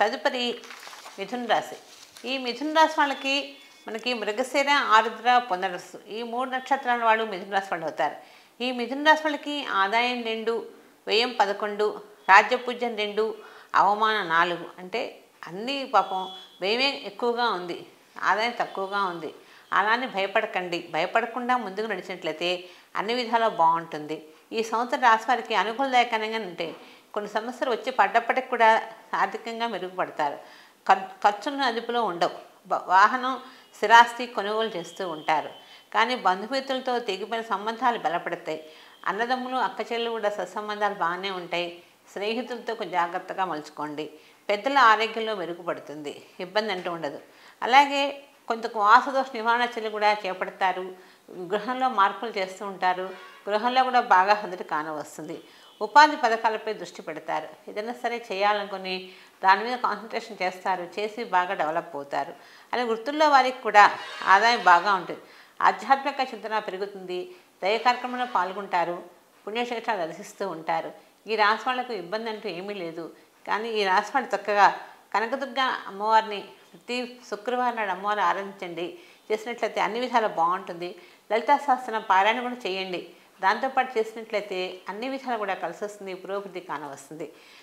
తదుపరి మిథున రాశి ఈ మిథున రాశి వాళ్ళకి మనకి మృగశిర ఆరుద్ర పునరస్సు ఈ మూడు నక్షత్రాల వాళ్ళు మిథున రాశి వాళ్ళు అవుతారు ఈ మిథున రాశి వాళ్ళకి ఆదాయం రెండు వ్యయం పదకొండు రాజ్యపూజ్యం రెండు అవమానం నాలుగు అంటే అన్నీ పాపం వ్యయమే ఎక్కువగా ఉంది ఆదాయం తక్కువగా ఉంది అలానే భయపడకండి భయపడకుండా ముందుకు నడిచినట్లయితే అన్ని విధాలా బాగుంటుంది ఈ సంవత్సరం రాశి వారికి అనుకూలదాయకంగా ఉంటే కొన్ని సమస్యలు వచ్చి పడ్డప్పటికి కూడా ఆర్థికంగా మెరుగుపడతారు ఖర్ ఖర్చులను అదుపులో ఉండవు బ- వాహనం స్థిరాస్తి కొనుగోలు చేస్తూ ఉంటారు కానీ బంధుమిత్రులతో తెగిపోయిన సంబంధాలు బలపడతాయి అన్నదమ్ములు అక్కచెల్లు కూడా సత్సంబంధాలు బాగానే ఉంటాయి స్నేహితులతో కొంచెం జాగ్రత్తగా మలుచుకోండి పెద్దల ఆరోగ్యంలో మెరుగుపడుతుంది ఇబ్బంది అంటూ ఉండదు అలాగే కొంత వాసదోష నివారణ చర్యలు కూడా చేపడతారు గృహంలో మార్పులు చేస్తూ ఉంటారు గృహంలో కూడా బాగా హందటి కానవస్తుంది ఉపాధి పథకాలపై దృష్టి పెడతారు ఏదైనా సరే చేయాలనుకుని దాని మీద కాన్సన్ట్రేషన్ చేస్తారు చేసి బాగా డెవలప్ అవుతారు అలాగే వృత్తుల్లో వారికి కూడా ఆదాయం బాగా ఉంటుంది ఆధ్యాత్మిక చింతన పెరుగుతుంది దయ కార్యక్రమంలో పాల్గొంటారు పుణ్యక్షేత్రాలు దర్శిస్తూ ఉంటారు ఈ రాశి వాళ్ళకు ఇబ్బంది అంటూ ఏమీ లేదు కానీ ఈ రాశి వాళ్ళు చక్కగా కనకదుర్గ అమ్మవారిని ప్రతి శుక్రవారం నాడు అమ్మవారిని ఆరాధించండి చేసినట్లయితే అన్ని విధాలు బాగుంటుంది లలితా సహస్రం పారాయణ కూడా చేయండి దాంతోపాటు చేసినట్లయితే అన్ని విధాలు కూడా కలిసి వస్తుంది పురోభివృద్ధి కానవస్తుంది